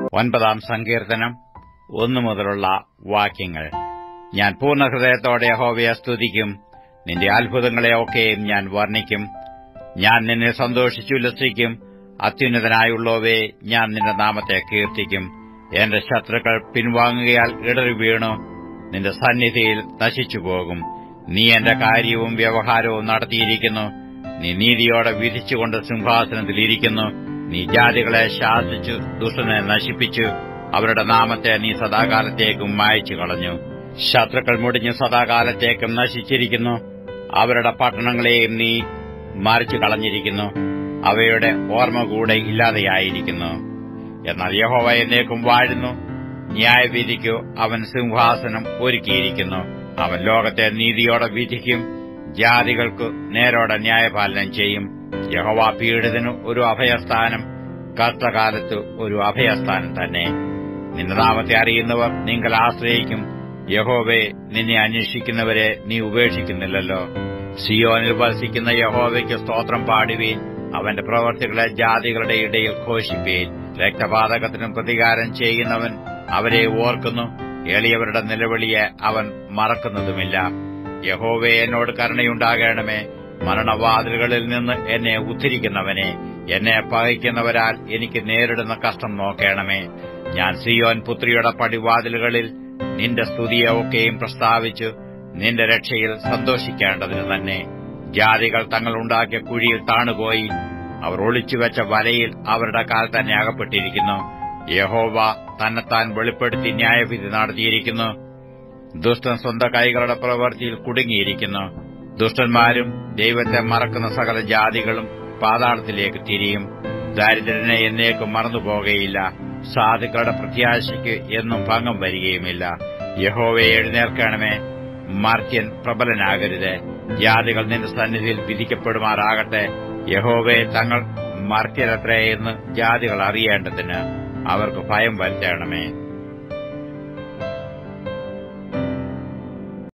ഒൻപതാം സങ്കീർത്തനം ഒന്നു മുതലുള്ള വാക്യങ്ങൾ ഞാൻ പൂർണ്ണ ഹൃദയത്തോടെ യഹോവയെ സ്തുതിക്കും നിന്റെ അത്ഭുതങ്ങളെയൊക്കെയും ഞാൻ വർണ്ണിക്കും ഞാൻ നിന്നെ സന്തോഷിച്ചുല്ലസിക്കും അത്യുന്നതനായുള്ളവേ ഞാൻ നിന്റെ നാമത്തെ കീർത്തിക്കും എന്റെ ശത്രുക്കൾ പിൻവാങ്ങുകയാൽ ഇടറി വീണു നിന്റെ സന്നിധിയിൽ നശിച്ചുപോകും നീ എന്റെ കാര്യവും വ്യവഹാരവും നടത്തിയിരിക്കുന്നു നീ നീതിയോടെ വിധിച്ചുകൊണ്ട് സിംഹാസനത്തിലിരിക്കുന്നു നീ ജാതികളെ ശാസിച്ചു ദുഷ്ടനെ നശിപ്പിച്ചു അവരുടെ നാമത്തെ നീ സദാകാലത്തേക്കും മായച്ചു കളഞ്ഞു ശത്രുക്കൾ മുടിഞ്ഞ് സദാകാലത്തേക്കും നശിച്ചിരിക്കുന്നു അവരുടെ പട്ടണങ്ങളെയും നീ മറിച്ചു കളഞ്ഞിരിക്കുന്നു അവയുടെ ഓർമ്മ കൂടെ ഇല്ലാതെയായിരിക്കുന്നു എന്നാൽ യഹോവ എന്നേക്കും വാഴുന്നു ന്യായവിധിക്കു അവൻ സിംഹാസനം ഒരുക്കിയിരിക്കുന്നു അവൻ ലോകത്തെ നീതിയോടെ വിധിക്കും ജാതികൾക്കു നേരോടെ ന്യായപാലനം ചെയ്യും യഹോവ പീഡിതനു ഒരു അഭയസ്ഥാനം കഷ്ടകാലത്ത് ഒരു അഭയസ്ഥാനം തന്നെ നിന്റെ നാമത്തെ അറിയുന്നവർ നിങ്ങൾ ആശ്രയിക്കും യഹോവെ നിന്നെ അന്വേഷിക്കുന്നവരെ നീ ഉപേക്ഷിക്കുന്നില്ലല്ലോ സിയോനിൽ വസിക്കുന്ന യഹോവയ്ക്ക് സ്തോത്രം പാടുവീൻ അവന്റെ പ്രവർത്തികളെ ജാതികളുടെ ഇടയിൽ ഘോഷിപ്പീൻ രക്തപാതകത്തിനും പ്രതികാരം ചെയ്യുന്നവൻ അവരെ ഓർക്കുന്നു എളിയവരുടെ നിലവിളിയെ അവൻ മറക്കുന്നതുമില്ല യഹോവെ എന്നോട് കരുണയുണ്ടാകണമേ മരണവാതിലുകളിൽ നിന്ന് എന്നെ ഉദ്ധരിക്കുന്നവനെ എന്നെ പകയ്ക്കുന്നവരാൽ എനിക്ക് നേരിടുന്ന കഷ്ടം നോക്കണമേ ഞാൻ സിയോൻ പുത്രിയുടെ പടിവാതിലുകളിൽ നിന്റെ സ്തുതിയെ ഒക്കെയും പ്രസ്താവിച്ചു നിന്റെ രക്ഷയിൽ സന്തോഷിക്കേണ്ടതിന് തന്നെ ജാതികൾ തങ്ങളുണ്ടാക്കിയ കുഴിയിൽ താണുപോയി അവർ ഒളിച്ചുവെച്ച വലയിൽ അവരുടെ കാൽ തന്നെ അകപ്പെട്ടിരിക്കുന്നു യഹോവ തന്നെത്താൻ വെളിപ്പെടുത്തി ന്യായവിധി നടത്തിയിരിക്കുന്നു ദുഷ്ടൻ സ്വന്തം കൈകളുടെ പ്രവൃത്തിയിൽ കുടുങ്ങിയിരിക്കുന്നു ദുഷ്ടന്മാരും ദൈവത്തെ മറക്കുന്ന സകല ജാതികളും പാതാളത്തിലേക്ക് തിരിയും ദാരിദ്ര്യനെ എന്നേക്കും മറന്നുപോകുകയില്ല സാധുക്കളുടെ പ്രത്യാശയ്ക്ക് എന്നും ഭംഗം വരികയുമില്ല യഹോവയെ എഴുന്നേൽക്കണമേ മർത്യൻ പ്രബലനാകരുത് ജാതികൾ നിന്റെ സന്നിധിയിൽ വിധിക്കപ്പെടുമാറാകട്ടെ യഹോവയെ തങ്ങൾ മർത്യരത്രയെന്ന് ജാതികൾ അറിയേണ്ടതിന് അവർക്ക് ഭയം വരുത്തണമേ